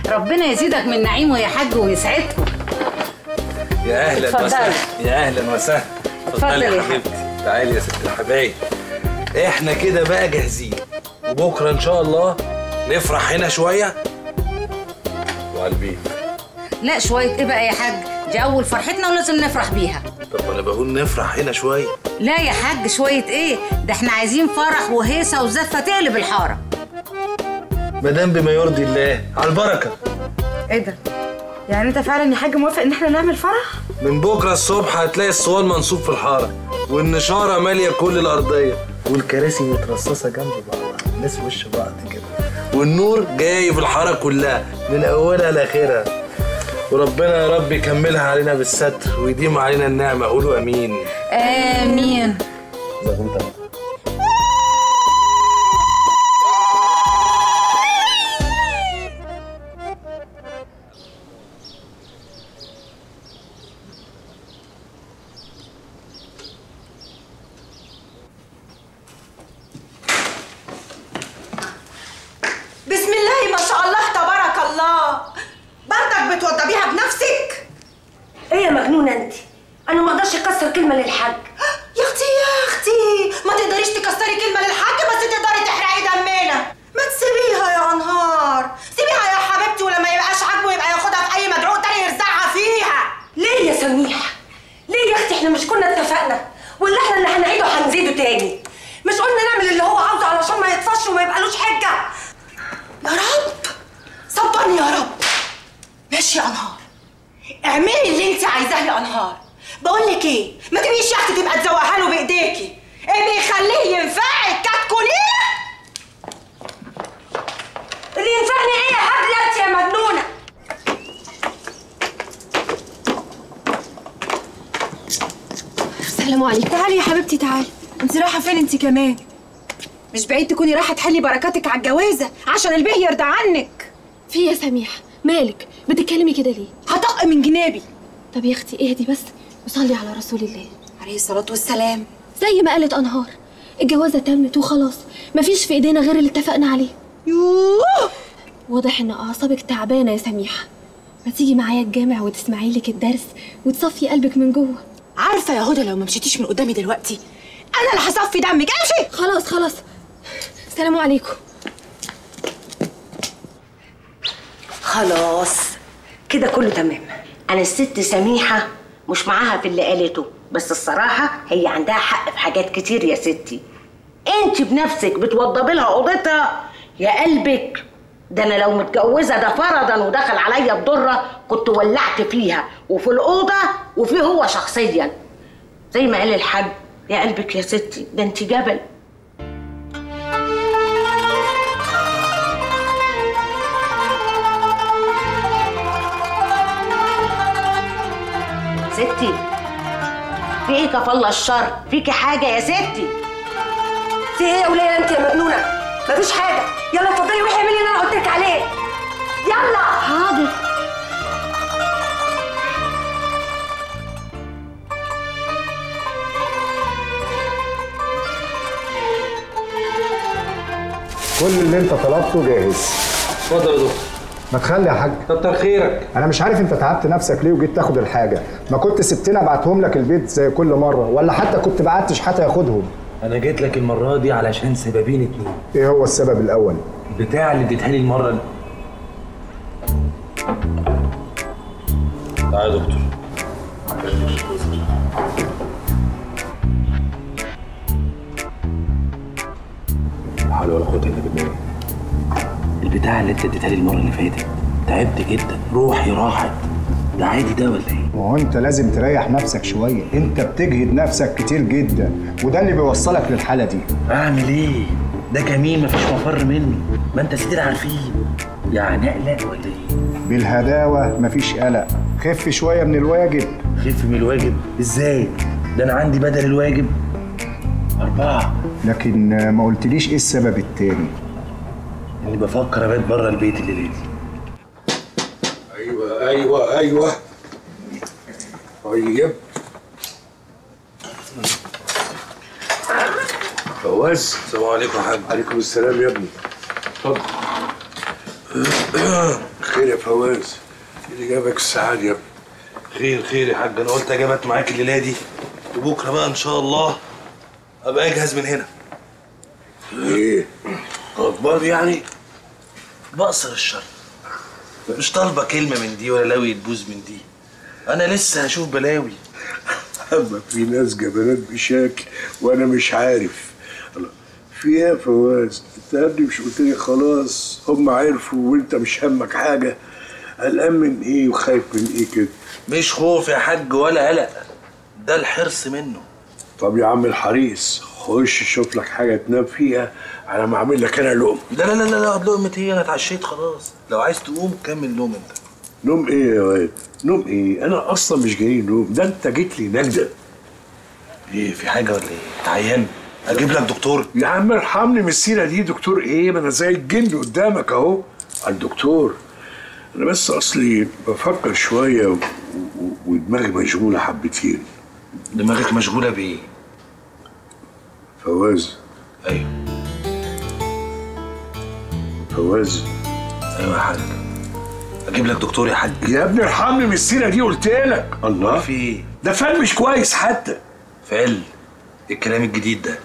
ربنا يزيدك من نعيمه يا حاج ويسعدكم يا اهلا اتفضلي. وسهلا يا اهلا وسهلا اتفضلي يا يا حبيبتي تعالي يا ست الحبايب احنا كده بقى جاهزين وبكره ان شاء الله نفرح هنا شويه وعلى البيت لا شويه ايه بقى يا حاج دي اول فرحتنا ولازم نفرح بيها طب انا بقول نفرح هنا شويه لا يا حاج شويه ايه ده احنا عايزين فرح وهيصه وزفه تقلب الحاره مدام بما يرضي الله على البركه ايه ده يعني انت فعلا يا حاج موافق ان احنا نعمل فرح من بكره الصبح هتلاقي الصوان منصوب في الحاره والنشاره ماليه كل الارضيه والكراسي مترصصه جنب بعض الناس في وش بعض كده والنور جاي في الحاره كلها من اولها لاخرها وربنا يا رب يكملها علينا بالستر ويديم علينا النعمه قولوا امين امين زغنطة. بسم الله ما شاء الله تبارك الله برضك بتوضبيها بنفسك ايه يا مجنونه انت انا ما اقدرش اكسر كلمه للحاج يا اختي يا اختي ما تقدريش تكسري كلمه للحاج بس تقدري تحرقي دمنا ما تسيبيها يا انهار سيبيها يا حبيبتي ولما يبقاش عاجبه يبقى ياخدها في اي مدعو تاني يرزعها فيها ليه يا سميح ليه يا اختي احنا مش كنا اتفقنا ولا احنا اللي هنعيده هنزيده تاني مش قلنا نعمل اللي هو عاوزه علشان ما يطفش وما يبقالوش حجه يا رب صبرني يا رب ماشي يا انهار اعملي اللي انت عايزاه يا انهار بقول لك ايه ما تبقيش يا اختي تبقى تزوقها له بايديكي ايه بيخليه ينفعك كتكونيه اللي ينفعني ايه يا هبله انت يا مجنونه السلام عليكم تعالي يا حبيبتي تعالي انت رايحه فين انت كمان مش بعيد تكوني رايحه تحلي بركاتك على الجوازه عشان البيه يرضى عنك في يا سميح مالك بتتكلمي كده ليه هطق من جنابي طب يا اختي اهدي بس وصلي على رسول الله عليه الصلاه والسلام زي ما قالت انهار الجوازه تمت وخلاص مفيش في ايدينا غير اللي اتفقنا عليه يوه واضح ان اعصابك تعبانه يا سميحه ما تيجي معايا الجامع وتسمعي لك الدرس وتصفي قلبك من جوه عارفه يا هدى لو ما مشيتيش من قدامي دلوقتي انا اللي هصفي دمك امشي خلاص خلاص السلام عليكم خلاص كده كله تمام انا الست سميحه مش معاها في اللي قالته بس الصراحه هي عندها حق في حاجات كتير يا ستي انت بنفسك بتوضبي لها اوضتها يا قلبك ده انا لو متجوزه ده فرضا ودخل عليا بضره كنت ولعت فيها وفي الاوضه وفيه هو شخصيا زي ما قال الحاج يا قلبك يا ستي ده انت جبل ستي في ايه كفالة الشر فيكي حاجة يا ستي في ايه يا وليه انت يا مجنونة مفيش حاجة يلا اتفضلي روحي اعملي اللي انا قلت لك عليه يلا حاضر كل اللي انت طلبته جاهز اتفضل يا دكتور ما تخلي يا حاج كتر خيرك انا مش عارف انت تعبت نفسك ليه وجيت تاخد الحاجه ما كنت سبتني ابعتهم لك البيت زي كل مره ولا حتى كنت بعت شحاته ياخدهم انا جيت لك المره دي علشان سببين اتنين ايه هو السبب الاول بتاع اللي اديتها لي المره اللي تعالى يا دكتور لا حول ولا قوه الا بالله البتاع اللي انت اديتها لي المره اللي فاتت تعبت جدا روحي راحت ده عادي ده ولا ايه؟ ما هو انت لازم تريح نفسك شويه انت بتجهد نفسك كتير جدا وده اللي بيوصلك للحاله دي اعمل ايه؟ ده كمين مفيش مفر منه ما انت سيدنا عارفين يعني اقلق ولا ايه؟ بالهداوه مفيش قلق خف شويه من الواجب خف من الواجب ازاي؟ ده انا عندي بدل الواجب أربعة لكن ما قلتليش ايه السبب التاني إني بفكر أبات بره البيت الليلة دي ايوه ايوه ايوه طيب فواز السلام عليكم يا حاج عليكم السلام يا ابني اتفضل خير يا فواز اللي جابك السعادة يا ابني خير خير يا حاج انا قلت اجابت معاك الليله دي وبكره بقى ان شاء الله ابقى اجهز من هنا ايه غضبان يعني بقصر الشر مش طالبه كلمه من دي ولا لوي تبوظ من دي انا لسه هشوف بلاوي اما في ناس جبانات بشكل وانا مش عارف الله، في ايه يا فواز انت قبلي مش قلت لي خلاص هم عرفوا وانت مش همك حاجه قلقان من ايه وخايف من ايه كده مش خوف يا حاج ولا قلق ده الحرص منه طب يا عم الحريص خش شوف لك حاجه تنام فيها على ما اعمل لك انا لقمه لا لا لا لا لا لقمة ايه انا اتعشيت خلاص لو عايز تقوم كمل نوم انت نوم ايه يا واد نوم ايه انا اصلا مش جاي نوم ده انت جيت لي نجده ايه في حاجه ولا ايه تعيان اجيب لك دكتور يا عم ارحمني من السيره دي دكتور ايه ما انا زي الجن قدامك اهو الدكتور انا بس اصلي بفكر شويه و... و... ودماغي مشغوله حبتين دماغك مشغوله بايه فواز ايوه فواز ايوه يا حاج اجيب لك دكتور يا حاج يا ابني ارحمني من السيره دي قلت لك الله في ايه ده فن مش كويس حتى فعل الكلام الجديد ده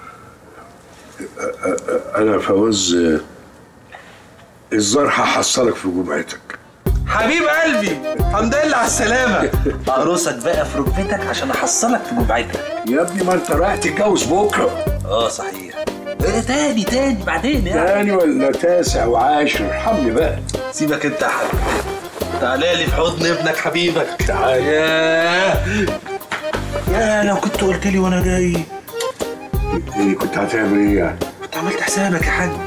انا فواز آه، الظاهر هحصلك في جمعتك حبيب قلبي الحمد لله على السلامه اقرصك بقى في ركبتك عشان احصلك في جبعتك يا ابني ما انت رايح تتجوز بكره اه صحيح ايه تاني تاني بعدين يعني تاني ولا تاسع وعاشر ارحمني بقى سيبك انت يا حاج تعالى لي في حضن ابنك حبيبك تعال ياه يا لو كنت قلت لي وانا جاي ايه كنت هتعمل ايه يعني كنت عملت حسابك يا حاج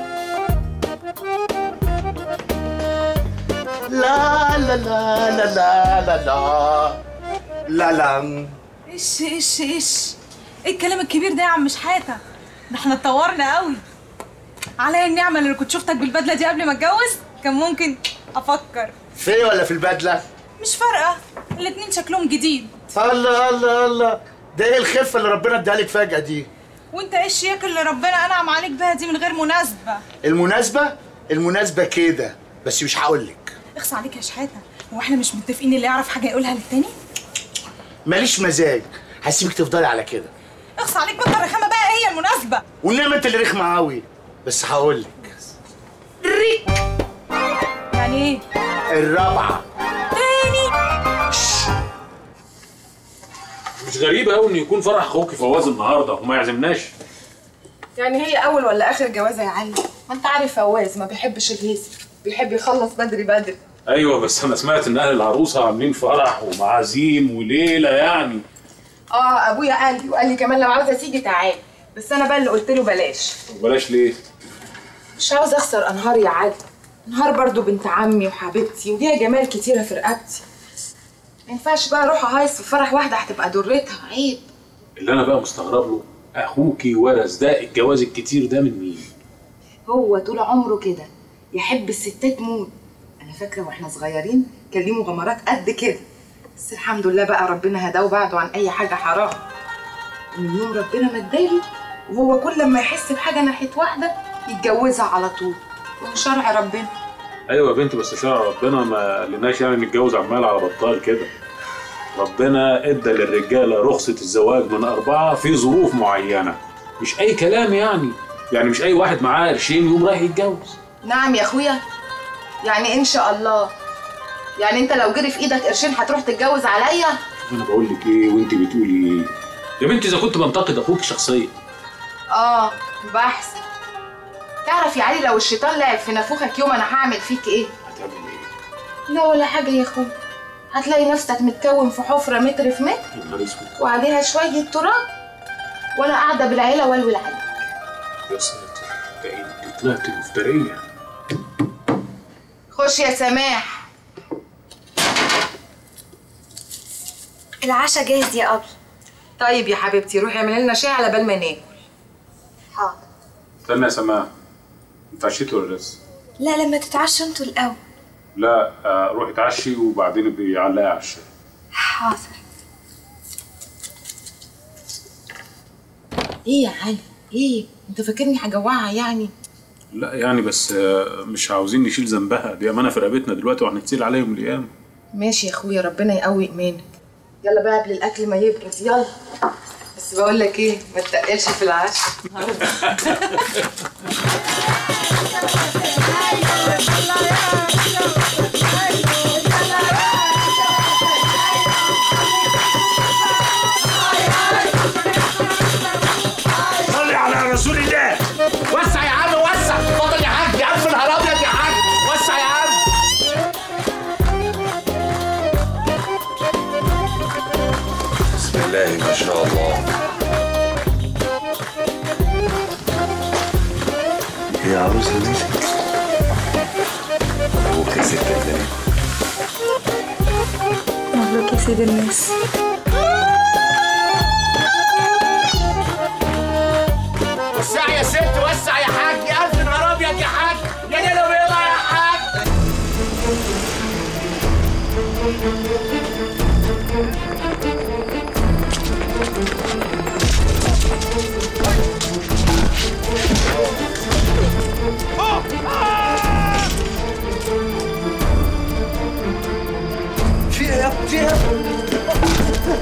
لا لا لا لا لا لا لا لا لا ايش ايش ايش ايه الكلام الكبير ده يا عم شحاته ده احنا اتطورنا قوي عليا النعمه اللي كنت شفتك بالبدله دي قبل ما اتجوز كان ممكن افكر في ولا في البدله مش فارقه الاتنين شكلهم جديد الله الله الله ده ايه الخفه اللي ربنا اداها لك فجاه دي وانت ايه الشياكه اللي ربنا انعم عليك بيها دي من غير مناسبه المناسبه المناسبه كده بس مش هقول لك اخص عليك يا شحاته هو احنا مش متفقين اللي يعرف حاجه يقولها للتاني ماليش مزاج هسيبك تفضلي على كده اخص عليك بطل الرخامه بقى هي المناسبه وانما انت اللي رخمه قوي بس هقول لك يعني ايه الرابعه تاني مش غريب قوي ان يكون فرح اخوك فواز النهارده وما يعزمناش يعني هي اول ولا اخر جوازه يا علي ما انت عارف فواز ما بيحبش الهيصه بيحب يخلص بدري بدري ايوه بس انا سمعت ان اهل العروسه عاملين فرح ومعازيم وليله يعني اه ابويا قال لي وقال لي كمان لو عاوزه تيجي تعالي بس انا بقى اللي قلت له بلاش وبلاش ليه مش عاوزه اخسر انهار يا علي انهار برضو بنت عمي وحبيبتي وليها جمال كتيره في رقبتي ما ينفعش بقى اروح اهيص في فرح واحده هتبقى ضرتها عيب اللي انا بقى مستغرب له اخوكي ورث ده الجواز الكتير ده من مين هو طول عمره كده يحب الستات موت انا فاكره واحنا صغيرين كان ليه مغامرات قد كده بس الحمد لله بقى ربنا هداه وبعده عن اي حاجه حرام ومن يوم ربنا ما اداله وهو كل ما يحس بحاجه ناحيه واحده يتجوزها على طول وهو شرع ربنا ايوه يا بنتي بس شرع ربنا ما قالناش يعني نتجوز عمال على بطال كده ربنا ادى للرجاله رخصه الزواج من اربعه في ظروف معينه مش اي كلام يعني يعني مش اي واحد معاه قرشين يقوم رايح يتجوز نعم يا اخويا يعني ان شاء الله يعني انت لو جري في ايدك قرشين هتروح تتجوز عليا انا بقول لك ايه وانت بتقولي ايه يا بنتي اذا كنت بنتقد اخوك شخصيا اه بحسن تعرف يا علي لو الشيطان لعب في نافوخك يوم انا هعمل فيك ايه هتعمل ايه لا ولا حاجه يا اخويا هتلاقي نفسك متكون في حفره متر في متر يا نهار اسود وعليها شويه تراب وانا قاعده بالعيله والول عليك يا ساتر ده انت طلعت مفتريه خش يا سماح العشاء جاهز يا أبي طيب يا حبيبتي روحي اعملي لنا شاي على بال ما ناكل حاضر استنى يا سماح انت عشيت ولا لسه؟ لا لما تتعشوا انتوا الأول لا آه، روحي اتعشي وبعدين ابقي علقي على الشاي حاضر ايه يا علي ايه انت فاكرني هجوعها يعني لا يعني بس آه، مش عاوزين نشيل ذنبها دي امانه في رقبتنا دلوقتي وهنتسيل عليهم الايام ماشي يا اخويا ربنا يقوي ايمانك يلا بقى قبل الاكل ما يبرد يلا بس بقول لك ايه ما تتقلش في العشاء صلي على رسول الله وسع يا عم وسع اتفضل يا حاج يا عم نهار ابيض يا حاج وسع يا عم بسم الله ما شاء الله يا عروسة مسك مبروك يا ست البنات مبروك يا سيد الناس وسع يا ست وسع يا حاج يا الف نهار ابيض يا حاج يا ليله بيضه يا حاج فيها يا فيها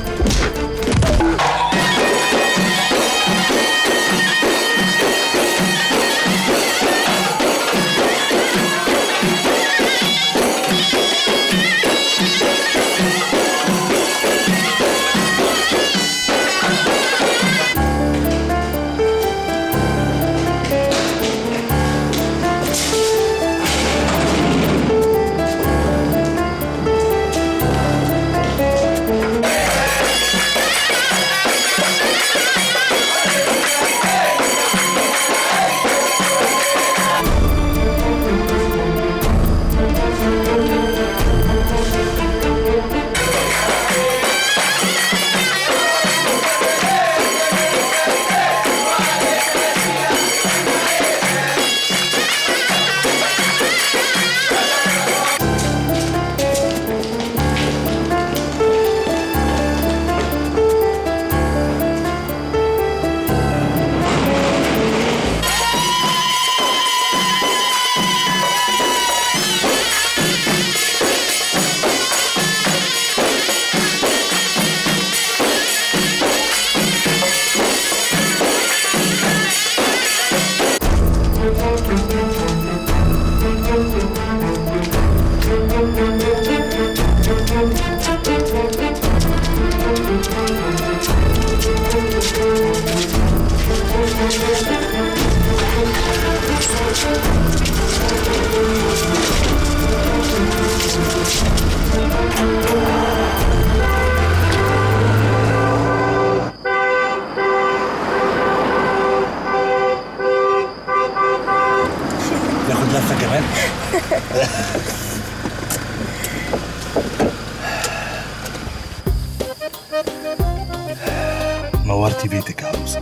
ناخد لفه كمان نورتي بيتك يا عروسه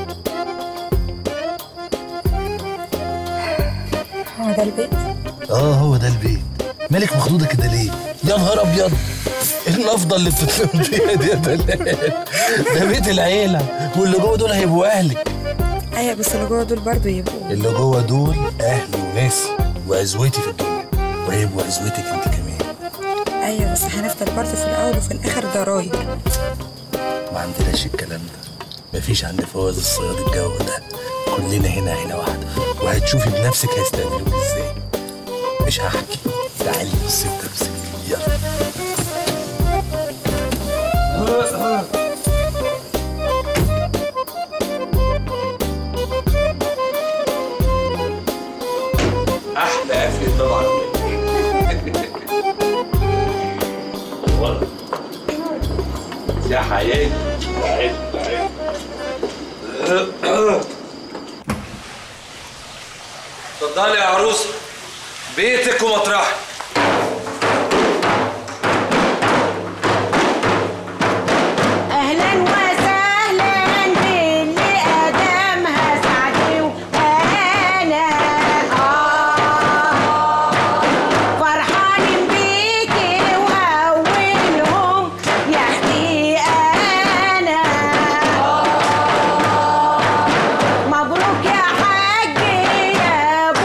هو ده البيت اه هو ده البيت مالك مخضوضه كده ليه يا نهار ابيض ايه النفضه اللي بتتلم فيها دي يا دلال ده بيت العيله واللي جوه دول هيبقوا اهلك ايوه بس اللي جوه دول برضه يبقوا اللي جوه دول اهلي وناسي وعزوتي في الدنيا وهيبقوا عزوتك انت كمان ايوه بس هنفضل برضه في الاول وفي الاخر ضرايب ما عندناش الكلام ده مفيش عند فواز الصياد الجو ده كلنا هنا عيله واحده وهتشوفي بنفسك هيستقبلوك ازاي مش هحكي تعالي بصي بنفسك يلا احلى قفل طبعا يا حياتي تعالي تعالي اتفضلي يا عروسه بيتك ومطرحك اهلا وسهلا باللي ادمها سعدي وانا آه فرحان بيكي واولهم يا اختي انا مبروك يا حاج يا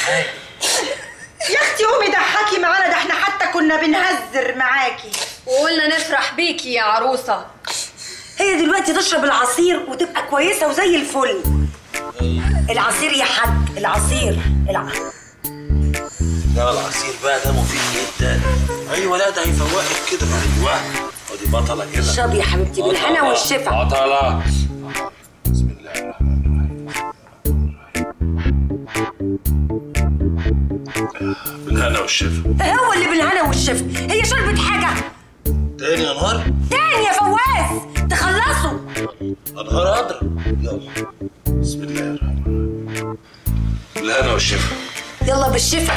حاجه يا اختي قومي ضحكي معانا ده احنا حتى كنا بنهزر معاكي وقلنا نفرح بيكي يا عروسه هي دلوقتي تشرب العصير وتبقى كويسه وزي الفل العصير يا حاج العصير الع... لا العصير بقى ده مفيد جدا ايوه لا ده هيفوقك كده ايوه ودي بطله كده اشربي يا حبيبتي بالهنا بطلة. والشفا بطله بالهنا والشفا هو اللي بالهنا والشفا هي شربت حاجه تاني يا نهار تاني يا فواز تخلصوا انهار اضرب يلا بسم الله الرحمن الرحيم بالهنا والشفا يلا بالشفا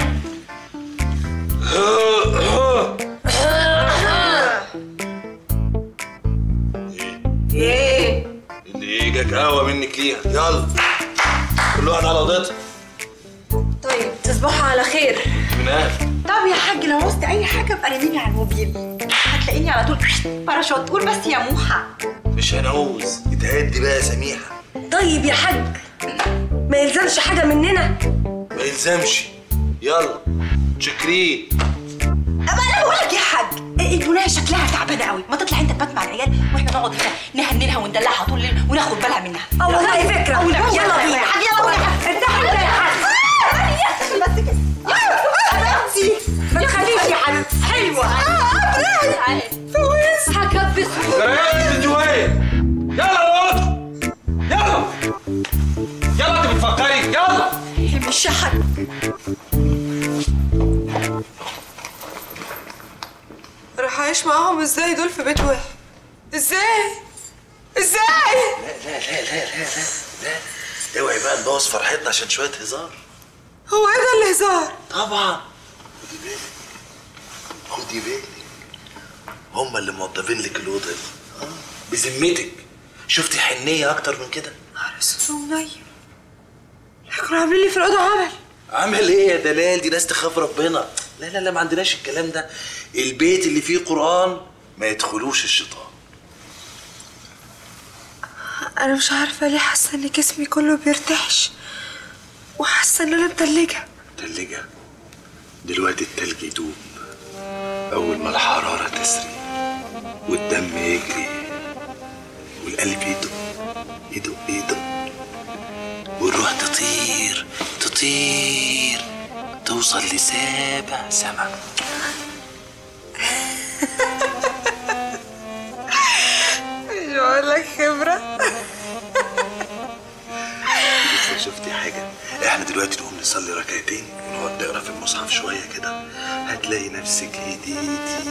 ايه اللي جاك قهوه منك ليها يلا كل واحد على اوضتها طيب تصبحوا على خير من اهل طب يا حاج لو عوزت اي حاجه ابقى رنيني على الموبيل هتلاقيني على طول باراشوت قول بس يا موحه مش هنعوز اتهدي بقى يا سميحه طيب يا حاج ما يلزمش حاجه مننا ما يلزمش يلا شكرين اما انا بقول لك يا حاج البنايه شكلها تعبانه قوي ما تطلع انت تبات مع العيال واحنا نقعد هنا نهننها وندلعها طول الليل وناخد بالها منها اه والله فكره يلا بينا يا حاج يلا بينا انت حلوه يا حاج بس كده ما تخليش يا حبيبتي حلوه فواز هكبس جريان انت جوايا يلا اقعد يلا يلا انت بتفكري يلا مش يا حاج راح اعيش معاهم ازاي دول في بيت واحد ازاي ازاي لا لا لا لا لا لا لا اوعي بقى نبوظ فرحتنا عشان شويه هزار هو ايه ده الهزار طبعا خدي بالك خدي بالك هم اللي موظفين لك الاوضه دي آه، بذمتك شفتي حنيه اكتر من كده رسول منيم كانوا عاملين لي في الاوضه عمل عامل ايه يا دلال دي ناس تخاف ربنا لا لا لا ما عندناش الكلام ده البيت اللي فيه قران ما يدخلوش الشيطان انا مش عارفه ليه حاسه ان جسمي كله بيرتعش وحاسه ان انا متلجه تلجة دلوقتي التلج يدوب أول ما الحرارة تسري والدم يجري والقلب يدق يدق يدق والروح تطير تطير توصل لسابع سما مش بقول لك خبره لسه شفتي حاجة احنا دلوقتي نقوم نصلي ركعتين ونقعد نقرا في المصحف شوية كده هتلاقي نفسك هديتي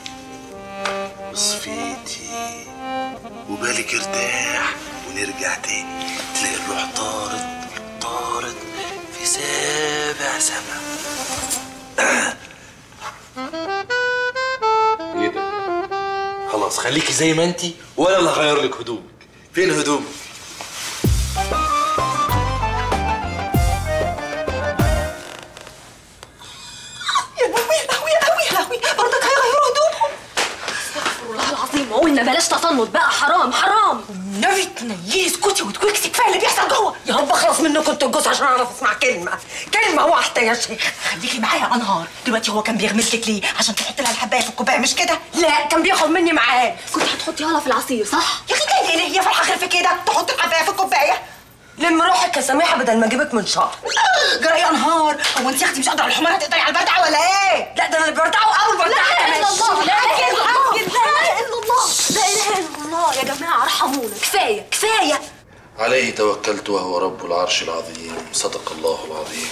وصفيتي وبالك ارتاح ونرجع تاني تلاقي الروح طارت طارت في سابع سما ايه ده؟ خلاص خليكي زي ما انتي وانا اللي هغير لك هدومك فين هدومك؟ يا لهوي يا لهوي يا لهوي يا لهوي برضك هيغيروا هدومهم والله العظيم قلنا بلاش تطنط بقى حرام حرام النبي تنيلي اسكتي وتكوكسي كفايه اللي بيحصل جوه يا رب اخلص منكم انتوا الجوز عشان اعرف اسمع كلمه كلمه واحده يا شيخ خليكي معايا يا انهار دلوقتي هو كان بيغمز لك ليه عشان تحط لها الحبايه في الكوبايه مش كده لا كان بياخد مني معاه كنت هتحطيها لها في العصير صح يا اخي كده ليه هي فرحه غير في كده تحط الحبايه في الكوبايه لم روحك يا سميحه بدل ما اجيبك من شهر جرى يا انهار هو انت يا اختي مش قادره على الحمار هتقدري على البردعه ولا ايه لا ده انا اللي بردعه اول لا بردعه اله الا الله لا اله الا الله كده. لا اله الا الله لا اله الا الله يا جماعه ارحمونا كفايه كفايه عليه توكلت وهو رب العرش العظيم صدق الله العظيم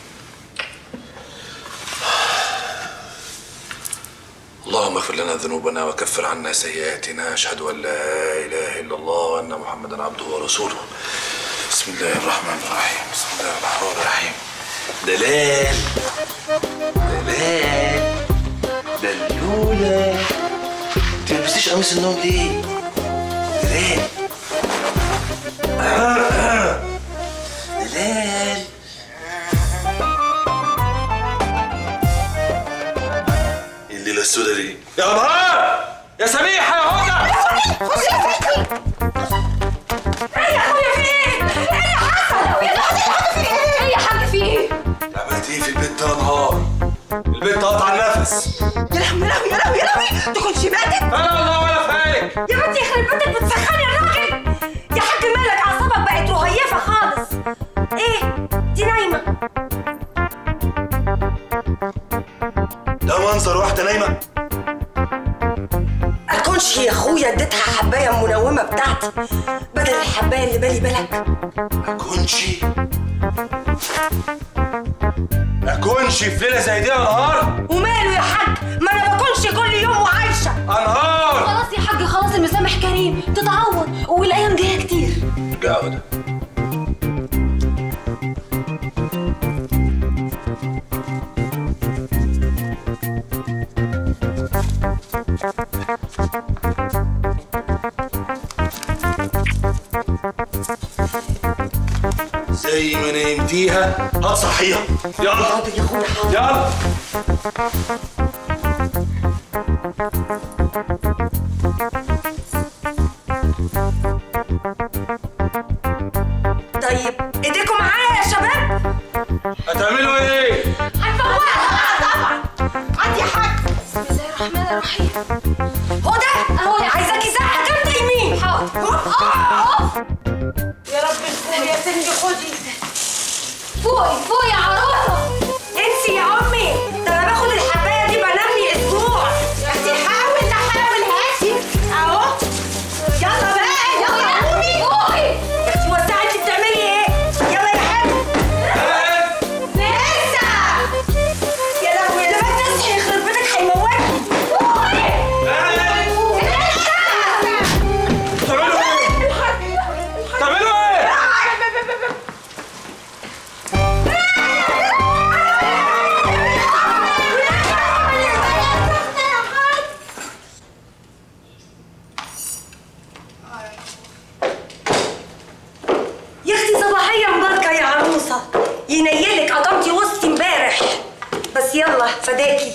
اللهم اغفر لنا ذنوبنا وكفر عنا سيئاتنا اشهد ان لا اله الا الله وان محمدا عبده ورسوله بسم الله الرحمن الرحيم بسم الله الرحمن الرحيم دلال دلال دلولة انت ما لبستيش قميص النوم ليه؟ دلال دلال الليلة السوداء دي يا نهار يا سميحة يا هدى ايه يا اخويا في ايه؟ ايه يا حاجه في ايه؟ عملت يا لهوي يا لهوي يا لهوي يا لهوي تكونش ماتت انا والله ولا فايق يا بنتي يخرب بيتك بتسخني الراجل يا حاج مالك اعصابك بقت رهيفه خالص ايه دي نايمه ده منظر واحده نايمه اكونش يا اخويا اديتها حبايه منومه بتاعتي بدل الحبايه اللي بالي بالك اكونش اكونش في ليله زي دي يا نهار وماله يا حاج ما انا باكلش كل يوم وعايشه انهار خلاص يا حاج خلاص المسامح كريم تتعوض والايام جايه كتير جودة زي ما نمتيها هتصحيها يلا يلا طيب ايديكم معايا يا شباب هتعملوا ايه؟ هنفوقها طبعا عندي حاج بسم الله الرحمن الرحيم هو ده اهو يا عايزاكي زقه جامده يمين حاضر يا رب الفول يا سندي خدي فوقي فوقي يا عروسه انسي يا امي ده انا باخد الحبايه دي بنام لي اسبوع انتي حاول تحاول هاتي اهو يلا بقى يلا قومي فوقي يا اختي وسعي انت بتعملي ايه يلا يا حبيبي لسه يا لهوي ده بس تصحي يخرب بيتك هيموتني تعملوا ايه؟ تعملوا ايه؟ يا اختي صباحيه مباركه يا عروسه ينيلك قطمتي وسطي امبارح بس يلا فداكي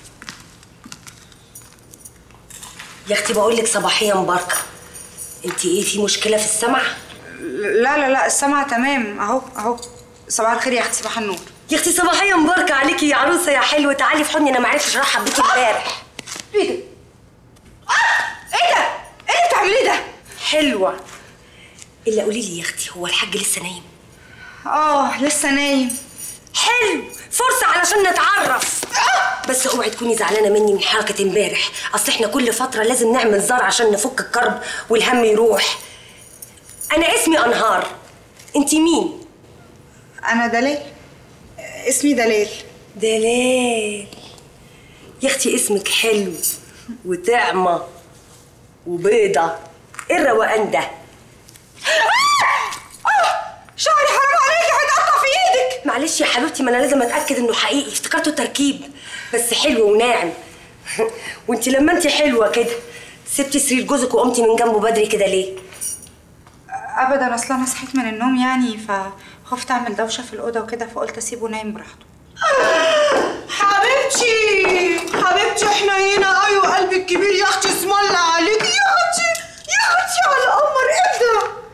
يا اختي بقول لك صباحيه مباركه انت ايه في مشكله في السمع لا لا لا السمع تمام اهو اهو صباح الخير يا اختي صباح النور يا اختي صباحيه مباركه عليكي يا عروسه يا حلوه تعالي في حضني انا ما عرفتش ارحب بيكي امبارح ايه ده؟ ايه ده؟ ايه اللي بتعمليه ده؟ حلوه الا قولي لي يا اختي هو الحاج لسه نايم اه لسه نايم حلو فرصه علشان نتعرف بس اوعي تكوني زعلانه مني من حركه امبارح اصل احنا كل فتره لازم نعمل زار عشان نفك الكرب والهم يروح انا اسمي انهار انت مين انا دلال اسمي دلال دلال يا اختي اسمك حلو وطعمه وبيضه ايه الروقان ده شعري حرام عليكي هيتقطع في ايدك معلش يا حبيبتي ما انا لازم اتاكد انه حقيقي افتكرته تركيب بس حلو وناعم وانت لما انت حلوه كده سبتي سرير جوزك وقمتي من جنبه بدري كده ليه ابدا اصل انا صحيت من النوم يعني فخفت اعمل دوشه في الاوضه وكده فقلت اسيبه نايم براحته حبيبتي حبيبتي حنينه قوي وقلبك كبير يا اختي اسم الله عليكي يا اختي يا اختي على قمر ايه ده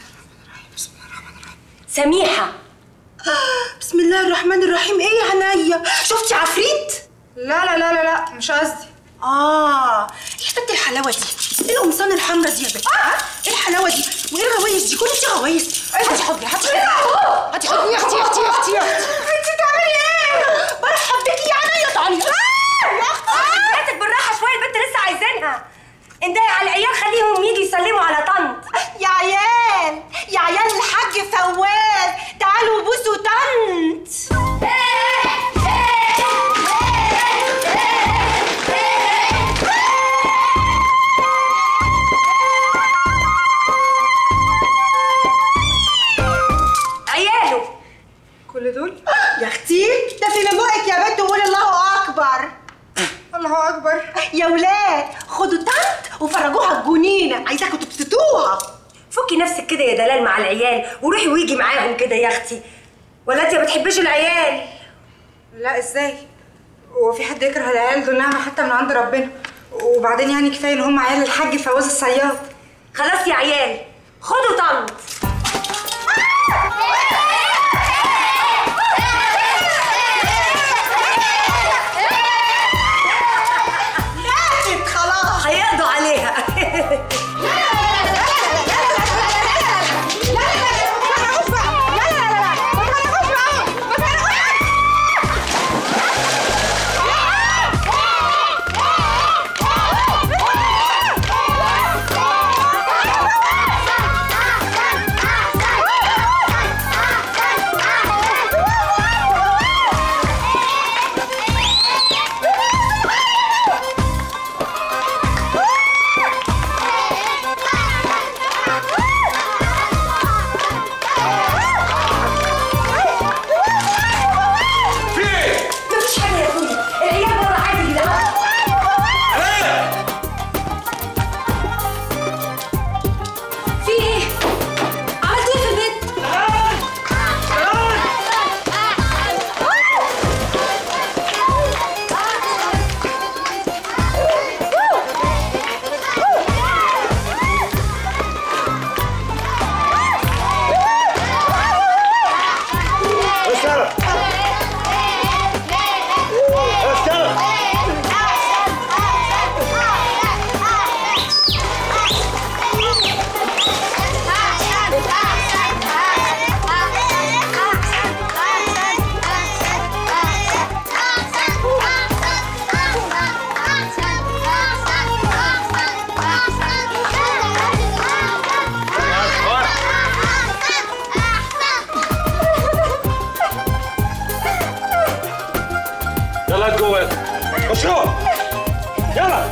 سميحه بسم الله الرحمن الرحيم ايه يا عينيا شفتي عفريت لا لا لا لا لا مش قصدي اه ايه حته الحلاوه دي ايه القمصان الحمرا دي يا بنت آه؟ ايه الحلاوه دي وايه الغوايش دي كل دي غوايش هاتي حضني هاتي حضني هاتي حضني يا اختي يا اختي يا اختي يا اختي انت بتعملي ايه برحب بيكي يا عينيا تعالي يا اختي هاتك بالراحه شويه البنت لسه عايزينها اندهي على العيال خليهم يجي يسلموا على طنط يا عيال يا عيال الحاج فواز تعالوا بوسوا طنط عياله كل دول يا اختي ده في بقك يا بنت وقولي الله اكبر الله اكبر يا ولاد خدوا طنط وفرجوها الجنينه عايزاكم تبسطوها فكي نفسك كده يا دلال مع العيال وروحي ويجي معاهم كده يا اختي ولا انت ما بتحبيش العيال لا ازاي هو في حد يكره العيال دول نعمه حتى من عند ربنا وبعدين يعني كفايه ان هم عيال الحاج فواز الصياد خلاص يا عيال خدوا طنط شو يلا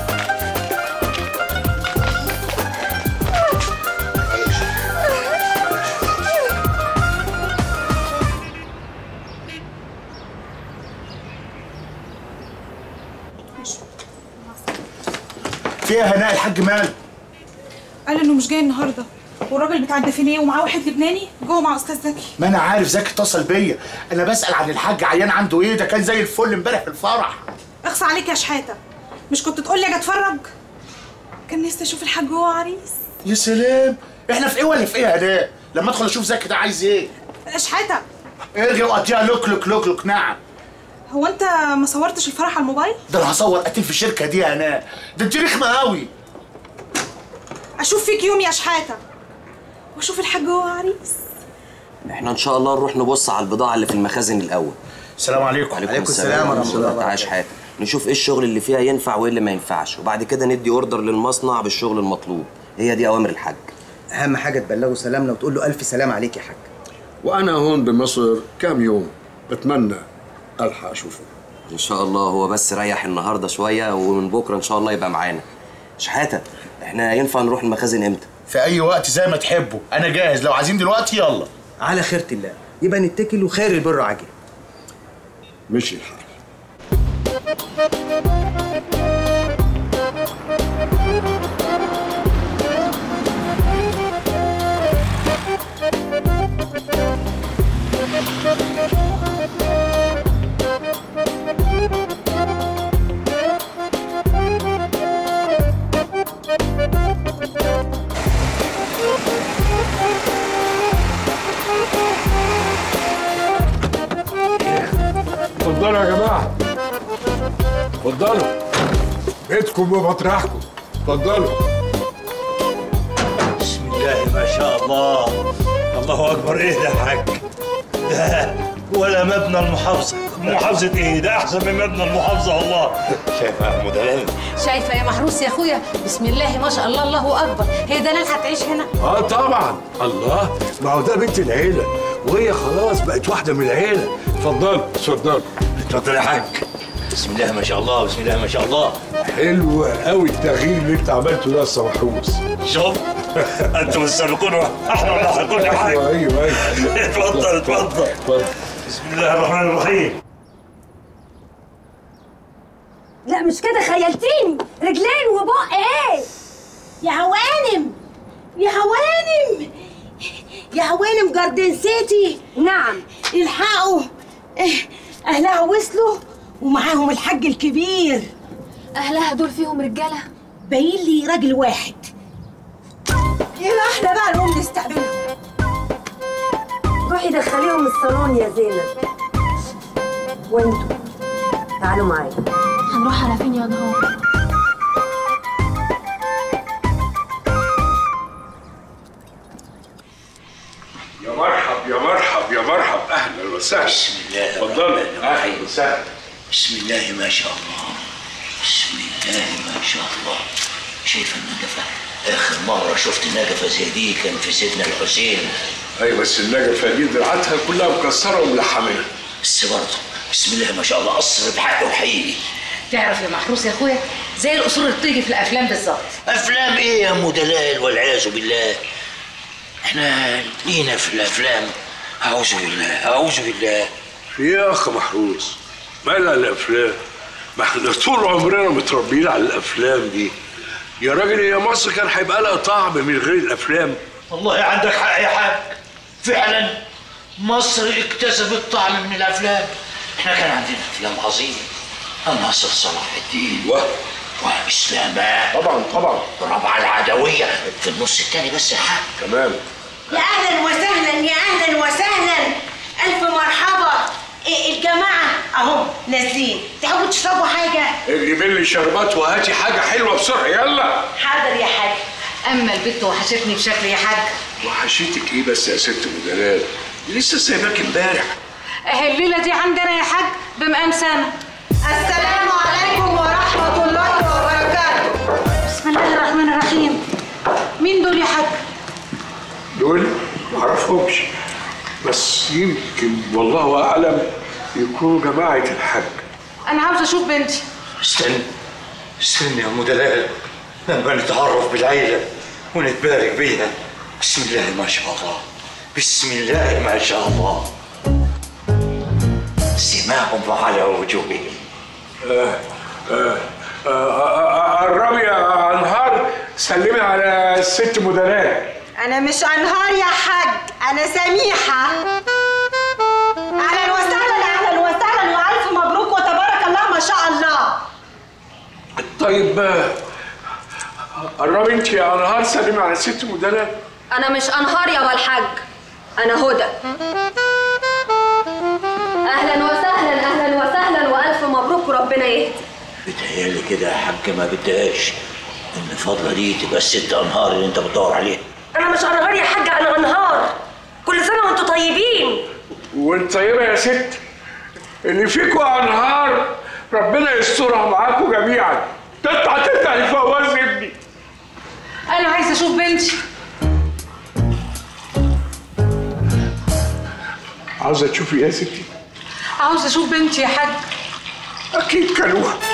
فيها هناء الحاج مال قال انه مش جاي النهارده والراجل بتاع الدفينيه ومعاه واحد لبناني جوه مع استاذ زكي ما انا عارف زكي اتصل بيا انا بسال عن الحاج عيان عنده ايه ده كان زي الفل امبارح في الفرح اخصى عليك يا شحاته مش كنت تقول لي اجي اتفرج كان نفسي اشوف الحاج وهو عريس يا سلام احنا في ايه ولا في ايه يا هناء لما ادخل اشوف زكي ده عايز ايه شحاته ارجع وقضيها لوك لوك لوك لوك نعم هو انت ما صورتش الفرح على الموبايل ده انا هصور قتيل في الشركه دي يا هناء ده انت رخمه قوي اشوف فيك يوم يا شحاته واشوف الحاج وهو عريس احنا ان شاء الله نروح نبص على البضاعه اللي في المخازن الاول السلام عليكم عليكم السلام ورحمه الله تعالى حياتك نشوف ايه الشغل اللي فيها ينفع وايه اللي ما ينفعش وبعد كده ندي اوردر للمصنع بالشغل المطلوب هي دي اوامر الحاج اهم حاجه تبلغه سلامنا وتقول له الف سلام عليك يا حاج وانا هون بمصر كام يوم بتمنى الحق اشوفه ان شاء الله هو بس ريح النهارده شويه ومن بكره ان شاء الله يبقى معانا شحاته احنا ينفع نروح المخازن امتى في اي وقت زي ما تحبوا انا جاهز لو عايزين دلوقتي يلا على خيرة الله يبقى نتكل وخير البر عاجل مشي الحال اتفضلوا يا جماعه اتفضلوا بيتكم ومطرحكم اتفضلوا بسم الله ما شاء الله الله اكبر ايه ده يا حاج ده ولا مبنى المحافظه محافظه ايه ده احسن من مبنى المحافظه والله شايف يا ام دلال شايفه يا محروس يا اخويا بسم الله ما شاء الله الله اكبر هي دلال هتعيش هنا اه طبعا الله ما هو ده بنت العيله وهي خلاص بقت واحده من العيله اتفضلوا اتفضلوا اتفضل يا حاج بسم الله ما شاء الله بسم الله ما شاء الله حلو قوي التغيير اللي انت عملته ده يا أستاذ محروس شوف انتم السابقون احنا اللاحقون يا حاج ايوه ايوه ايوه اتفضل اتفضل بسم الله الرحمن الرحيم لا مش كده خيلتيني رجلين وبق ايه يا هوانم يا هوانم يا هوانم جاردن سيتي نعم الحقوا إيه، اهلها وصلوا ومعاهم الحاج الكبير اهلها دول فيهم رجاله باين لي راجل واحد يلا احنا بقى نقوم نستقبلهم روحي دخليهم الصالون يا زينب وانتوا تعالوا معايا هنروح على فين يا نهار يا مرحب يا مرحب يا مرحب اهلا وسهلا بسم الله اتفضلوا اهلا وسهلا بسم الله ما شاء الله بسم الله ما شاء الله شايف النجفة آخر مرة شفت نجفة زي دي كان في سيدنا الحسين ايوه بس النجفه دي دراعاتها كلها مكسره وملحمنه بس برضه بسم الله ما شاء الله قصر بحقه وحقيقي تعرف يا محروس يا اخويا زي القصور اللي بتيجي في الافلام بالظبط افلام ايه يا ام دلال والعياذ بالله احنا لينا في الافلام اعوذ بالله اعوذ بالله في ايه يا اخ محروس مالها الافلام ما احنا طول عمرنا متربيين على الافلام دي يا راجل هي مصر كان هيبقى لها طعم من غير الافلام والله عندك حق يا حاج فعلا مصر اكتسبت طعم من الافلام احنا كان عندنا افلام عظيمه الناصر صلاح الدين و واسلامات طبعا طبعا الرابعه العدويه في النص الثاني بس يا حاج تمام يا اهلا وسهلا يا اهلا وسهلا الف مرحبا إيه الجماعه اهم نازلين تحبوا تشربوا حاجه جيب لي شربات وهاتي حاجه حلوه بسرعه يلا حاضر يا حاج اما البت وحشتني بشكل يا حاج وحشيتك ايه بس يا ست ام دلال لسه سايباك امبارح اهي الليله دي عندنا يا حاج بمقام سنه السلام عليكم ورحمه الله وبركاته بسم الله الرحمن الرحيم مين دول يا حاج دول معرفهمش بس يمكن والله اعلم يكونوا جماعه الحاج انا عاوزه اشوف بنتي استنى استنى يا ام دلال لما نتعرف بالعيله ونتبارك بيها بسم الله ما شاء الله بسم الله ما شاء الله سماهم على وجوههم قربي يا انهار سلمي على الست مدلال انا مش انهار يا حاج انا سميحه اهلا وسهلا اهلا وسهلا والف مبروك وتبارك الله ما شاء الله طيب آه، قربي انت يا انهار سلمي على الست مدلال انا مش انهار يا بالحاج انا هدى اهلا وسهلا اهلا وسهلا والف مبروك وربنا يهدي بتهيألي كده يا حاج ما بدهاش ان فضلة دي تبقى الست انهار اللي انت بتدور عليها انا مش انهار يا حاجه انا انهار كل سنه وانتم طيبين وانت طيبه يا ست اللي فيكوا انهار ربنا يسترها معاكوا جميعا تطلع تطلع لفواز ابني انا عايزه اشوف بنتي عاوزه تشوفي ايه يا ستي عاوزه اشوف بنتي يا حاج اكيد كلوها